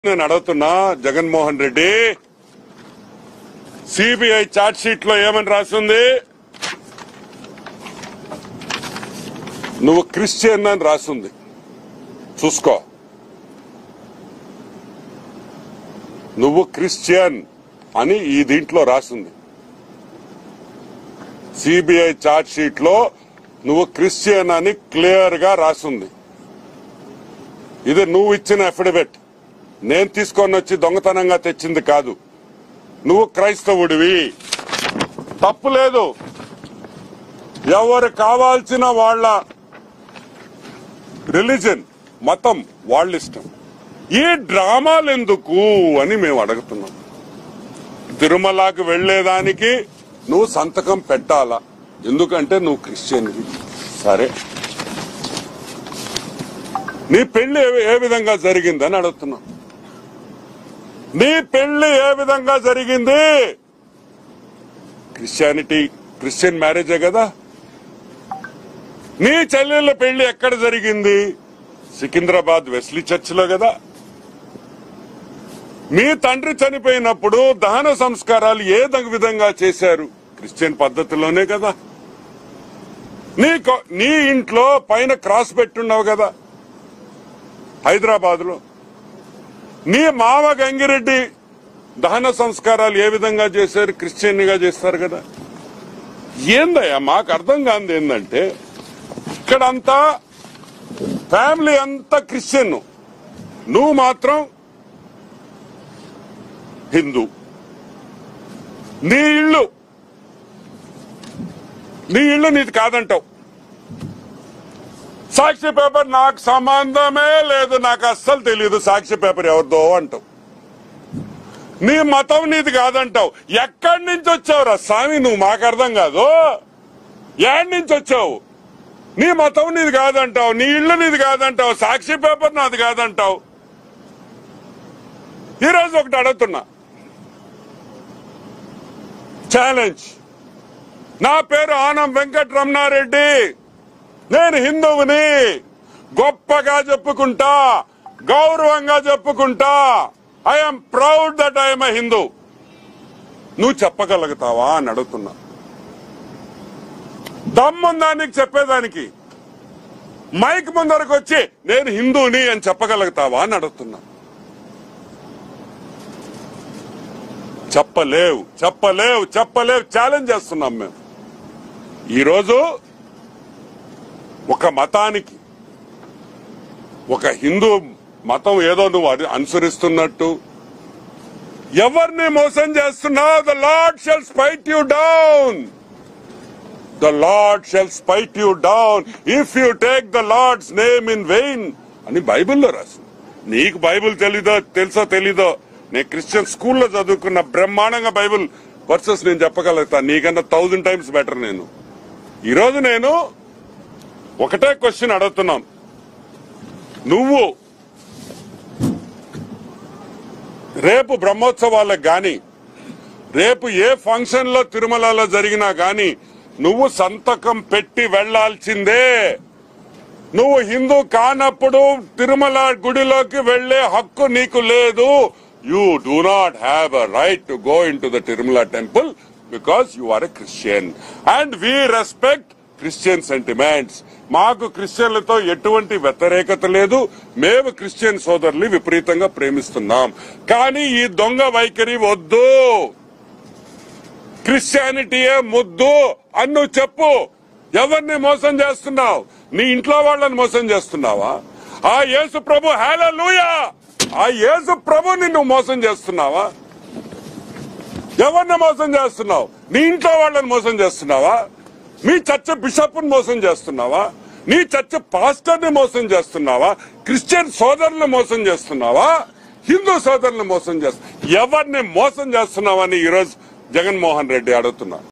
నేను అడుగుతున్నా Jaganmohan Reddy CBI charge sheet లో ఏమని రాసింది నువ్వు క్రిస్టియన్ అని రాసింది చూసుకో నువ్వు క్రిస్టియన్ అని ఈ దీంట్లో రాసింది సిబిఐ చార్జ్ షీట్ లో నువ్వు క్రిస్టియన్ అని క్లియర్ గా రాసింది ఇది నువ్వు ఇచ్చిన అఫిడవిట్ నేను తీసుకొని వచ్చి దొంగతనంగా తెచ్చింది కాదు నువ్వు క్రైస్తవుడివి తప్పు లేదు ఎవరు కావాల్సిన వాళ్ళ రిలీజన్ మతం వాళ్ళ ఇష్టం ఈ డ్రామాలు ఎందుకు అని మేము అడుగుతున్నాం తిరుమలకి వెళ్లేదానికి నువ్వు సంతకం పెట్టాలా ఎందుకంటే నువ్వు క్రిస్టియన్వి సరే నీ పెళ్లి ఏ- ఏ విధంగా జరిగిందని అడుగుతున్నా నీ పెళ్లి ఏ విధంగా జరిగింది క్రిస్టియానిటీ క్రిస్టియన్ మ్యారేజే కదా నీ చెల్లెళ్ళ పెళ్లి ఎక్కడ జరిగింది సికింద్రాబాద్ వెస్లీ చర్చ్ లో కదా మీ తండ్రి చనిపోయినప్పుడు దహన సంస్కారాలు ఏ ద- విధంగా చేశారు క్రిస్టియన్ పద్ధతిలోనే కదా నీ కొ- నీ ఇంట్లో పైన క్రాస్ పెట్టున్నావు కదా హైదరాబాద్ లో నీ మామ గంగిరెడ్డి దహన సంస్కారాలు ఏ విధంగా చేశారు క్రిస్టియన్ గా చేస్తారు కదా ఏందయ్యా మాకు అర్థం కాంది ఏంటంటే ఇక్కడంతా ఫ్యామిలీ అంతా క్రిస్టియన్ నువ్వు మాత్రం హిందూ నీ ఇల్లు నీ ఇల్లు నీది కాదంటావు సాక్షి పేపర్ నాకు సంబంధమే లేదు నాకు అస్సలు తెలియదు సాక్షి పేపర్ ఎవరిదో అంటావు నీ మతం నీది కాదంటావు ఎక్కడి నుంచి వచ్చావురా స్వామి నువ్వు మాకు అర్థం కాదు ఏడి నుంచి వచ్చావు నీ మతం నీది కాదంటావు నీ ఇల్లు నీది కాదంటావు సాక్షి పేపర్ నాది కాదంటావు ఈరోజు ఒకటి అడుగుతున్నా ఛాలెంజ్ నా పేరు ఆనం వెంకట రమణారెడ్డి నేను హిందువుని గొప్పగా చెప్పుకుంటా గౌరవంగా చెప్పుకుంటా I'm proud that I'm Hindu నువ్వు చెప్పగలుగుతావా అని అడుగుతున్నా దమ్ముందా నీకు చెప్పేదానికి మైక్ ముందరకు వచ్చి నేను హిందూని అని చెప్పగలుగుతావా అని అడుగుతున్నా చెప్పలేవు చెప్పలేవు చెప్పలేవు ఛాలెంజ్ చేస్తున్నాం మేము ఈరోజు ఒక మతానికి ఒక హిందూ మతం ఏదో నువ్వు అది అనుసరిస్తున్నట్టు ఎవరిని మోసం చేస్తున్నావు the Lord shall smite you down the Lord shall smite you down if you take the Lord's name in vain అని బైబిల్లో రాసింది నీకు బైబిల్ తెలీదో తెలుసో తెలీదో నేను క్రిస్టియన్ స్కూల్లో చదువుకున్న బ్రహ్మాండంగా బైబిల్ వర్సెస్ నేను చెప్పగలుగుతా నీకన్నా థౌజండ్ టైమ్స్ బెటర్ నేను ఈరోజు నేను ఒకటే క్వశ్చన్ అడుగుతున్నాం నువ్వు రేపు బ్రహ్మోత్సవాలకు గాని రేపు ఏ ఫంక్షన్ లో తిరుమలలో జరిగినా గాని నువ్వు సంతకం పెట్టి వెళ్లాల్సిందే నువ్వు హిందూ కానప్పుడు తిరుమల గుడిలోకి వెళ్లే హక్కు నీకు లేదు you do not have a right to go into the Tirumala temple because you are a Christian and we respect Christian sentiments మాకు క్రిస్టియన్లతో ఎటువంటి వ్యతిరేకత లేదు మేము క్రిస్టియన్ సోదరులు విపరీతంగా ప్రేమిస్తున్నాం కానీ ఈ దొంగ వైఖరి వద్దు క్రిస్టియానిటీయే ముద్దు అని నువ్వు చెప్పు ఎవరిని మోసం చేస్తున్నావు నీ ఇంట్లో వాళ్ళని మోసం చేస్తున్నావా ఆ యేసు ప్రభు హేళూయా ఆ యేసు ప్రభు నిన్ను మోసం చేస్తున్నావా ఎవరిని మోసం చేస్తున్నావు నీ ఇంట్లో వాళ్ళని మోసం చేస్తున్నావా మీ చర్చ బిషప్ మోసం చేస్తున్నావా నీ చర్చ పాస్టర్ ని మోసం చేస్తున్నావా క్రిస్టియన్ సోదరులను మోసం చేస్తున్నావా హిందూ సోదరులను మోసం చేస్తా ఎవరిని మోసం చేస్తున్నావని ఈరోజు జగన్మోహన్ రెడ్డి అడుగుతున్నా